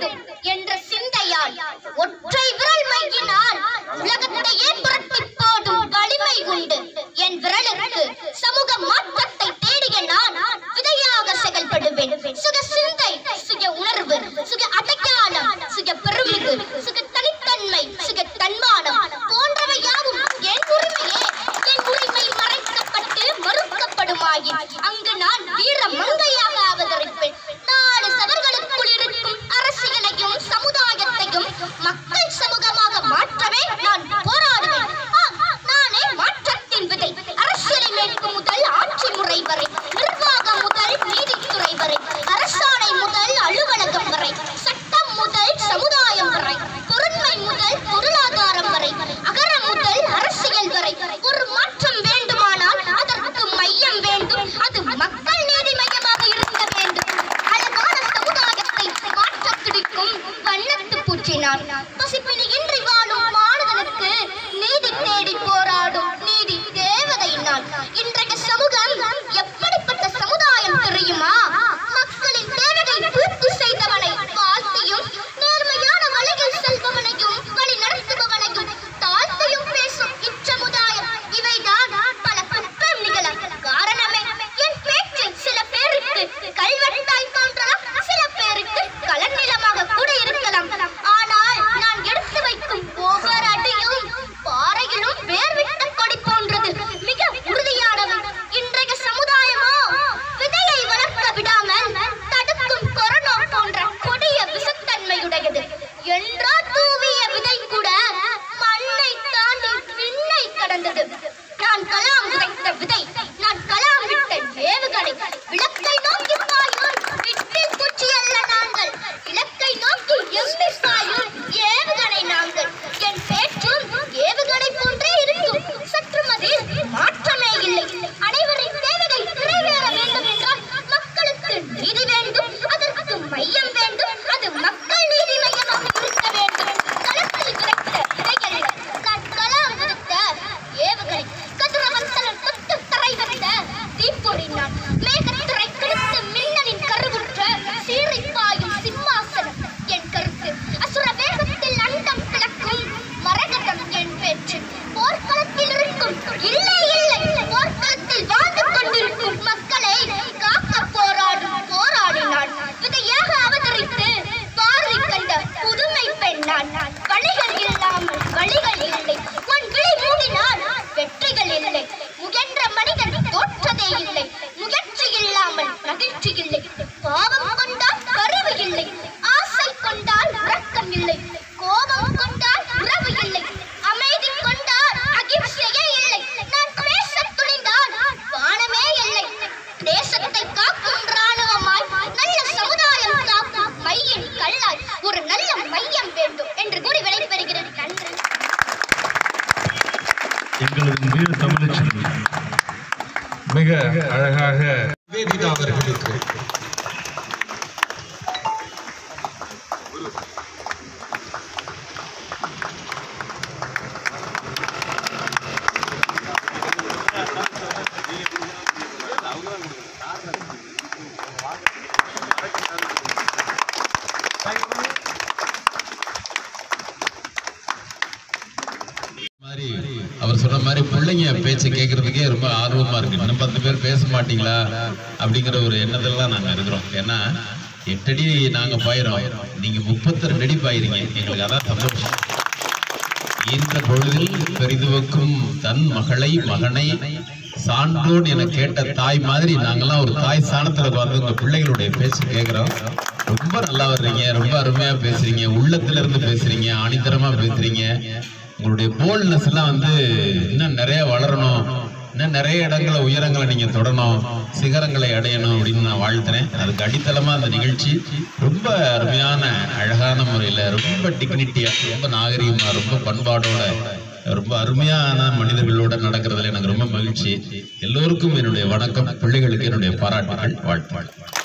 வேண்டும் என்ற சிந்தையால் ஒற்றை விரல் மையினால் உலகத்தையே புரட்டி போடும் வலிமை உண்டு என் விரலுக்கு சமூக மாற்றத்தை தேடிய நான் விதையாக செயல்படுவேன் சுக சிந்தை சுய உணர்வு சுக அடையாளம் சுக பெருமிகு சுக தனித்தன்மை சுக தன்மானம் போன்றவை யாவும் என் உரிமையே என் உரிமை மறைக்கப்பட்டு மறுக்கப்படுமாயின் அங்கு நான் வீர மங்கையாக அவதரிப்பேன் நாலு சவர்களுக்குள் இருக்கும் அரசியலையும் சமுதாயத்தையும் மக்கள் சமூகமாக மாற்றவே நான் போராடுவேன் ஆம், நானே மாற்றத்தின் விதை அரசியலை மேற்கு முதல் ஆட்சி முறை வரை நிர்வாகம் முதல் நீதித்துறை வரை அரசாணை முதல் அலுவலகம் வரை சட்டம் முதல் சமுதாயம் வரை பொருண்மை முதல் பொருளாதாரம் வரை அகரம் முதல் அரசியல் வரை ஒரு மாற்றம் வேண்டுமானால் அதற்கு மையம் வேண்டும் அது மக்கள் நீதி மையமாக இருக்க வேண்டும் அழகான சமுதாயத்தை மாற்றத் துடிக்கும் வண்ணத்து பூச்சி நான் பசிப்பினி இன்றி வாழும் மாணவனுக்கு நீதி தேடி போராடும் நீதி தேவதை நான் இன்றைய சமூகம் எப்படிப்பட்ட சமுதாயம் தெரியுமா மக்களின் தேவைகளை பூர்த்தி செய்தவனை வாழ்த்தியும் நேர்மையான வழியில் செல்பவனையும் வழி நடத்துபவனையும் தாழ்த்தியும் பேசும் இச்சமுதாயம் இவைதான் பல குற்றம் நிகழ காரணமே என் பேச்சு சில பேருக்கு கல்வெட்டாய் தோன்றலாம் சில பேருக்கு கலநிலமாக கூட இருக்கலாம் ஆனால் நான் எடுத்து வைக்கும் ஒவ்வொரு அடியும் பாறையிலும் வேர்விட்ட கொடி போன்றது மிக உறுதியானவை இன்றைய சமுதாயமோ விதையை வளர்க்க விடாமல் தடுக்கும் கொரோனா போன்ற கொடிய விஷத்தன்மையுடையது என்றோ தூவிய விதை கூட மண்ணை தாண்டி விண்ணை கடந்தது நான் கலாம் விதைத்த விதை நான் கலாம் விட்ட ஏவுகணை விளக்கை நோக்கி பாயும் விட்டில் பூச்சி அல்ல நாங்கள் இலக்கை நோக்கி எம்பி பாயும் ஏவுகணை நாங்கள் என் பேச்சும் ஏவுகணை போன்றே இருக்கும் சற்றும் அதில் மாற்றமே இல்லை அனைவரின் தேவைகள் நிறைவேற வேண்டும் என்றால் மக்களுக்கு நீதி வேண்டும் அதற்கு மையம் வேண்டும் அது மக்கள் நீதி மையமாக இருக்க வேண்டும் களத்தில் கிடைத்த விதைகள் நான் கலாம் விடுத்த ஏவுகணை கதிரவன் தொட்டு தரை வைத்த தீப்பொறி நான் மேகத்திரை கிழித்து மின்னலின் கருவுற்ற சீறி பாயும் சிம்மாசனம் என் கருத்து அசுர வேகத்தில் அண்டம் கிடக்கும் மரகதம் என் பேச்சு போர்க்களத்தில் இருக்கும் இல்லை இல்லை போர்க்களத்தில் வாழ்ந்து கொண்டிருக்கும் மக்களை காக்க போராடும் போராடினான் விதையாக அவதரித்து பார்வை கண்ட புதுமை பெண் நான் வழிகள் இல்லாமல் வழிகள் இல்லை உன் விழி மூடினால் வெற்றிகள் இல்லை முயன்ற மனிதன் தோற்றதே இல்லை முயற்சி இல்லாமல் மகிழ்ச்சி இல்லை பாவம் கொண்டால் கருவு இல்லை ஆசை கொண்டால் உறக்கம் இல்லை கோபம் கொண்டால் உறவு இல்லை அமைதி கொண்டால் அகிம்சையே இல்லை நான் பேச துணிந்தால் வானமே இல்லை தேசத்தை காக்கும் ராணுவமாய் நல்ல சமுதாயம் காக்கும் மையின் கல்லாய் ஒரு நல்ல மையம் வேண்டும் என்று கூறி விடைபெறுகிறேன் நன்றி எங்களது வீர தமிழச்சி மிக அழகாக வேதிதா அவர்களுக்கு மாதிரி அவர் சொன்ன மாதிரி பிள்ளைங்க பேச்சை கேட்கறதுக்கே ரொம்ப ஆர்வமா இருக்கு இன்னும் பத்து பேர் பேச மாட்டீங்களா அப்படிங்கிற ஒரு எண்ணத்துல நாங்க இருக்கிறோம் ஏன்னா எட்டடி நாங்க பாயிரோம் நீங்க முப்பத்தி ரெண்டு அடி பாயிருங்க எங்களுக்கு அதான் சந்தோஷம் இந்த பொழுதில் பெரிதுவக்கும் தன் மகளை மகனை சான்றோன் என கேட்ட தாய் மாதிரி நாங்கெல்லாம் ஒரு தாய் ஸ்தானத்துல உட்கார்ந்து உங்க பிள்ளைகளுடைய பேச்சு கேட்கிறோம் ரொம்ப நல்லா வர்றீங்க ரொம்ப அருமையா பேசுறீங்க உள்ளத்துல இருந்து பேசுறீங்க ஆணித்தரமா பேசுறீங்க உங்களுடைய போல்னஸ் எல்லாம் வந்து இன்னும் நிறைய வளரணும் இன்னும் நிறைய இடங்களை உயரங்களை நீங்க தொடணும் சிகரங்களை அடையணும் அப்படின்னு நான் வாழ்த்துறேன் அதுக்கு அடித்தளமா அந்த நிகழ்ச்சி ரொம்ப அருமையான அழகான முறையில ரொம்ப டிக்னிட்டியா ரொம்ப நாகரிகமா ரொம்ப பண்பாடோட ரொம்ப அருமையான மனிதர்களோட நடக்கிறதுல எனக்கு ரொம்ப மகிழ்ச்சி எல்லோருக்கும் என்னுடைய வணக்கம் பிள்ளைகளுக்கு என்னுடைய பாராட்டுகள் வாழ்த்துக்கள்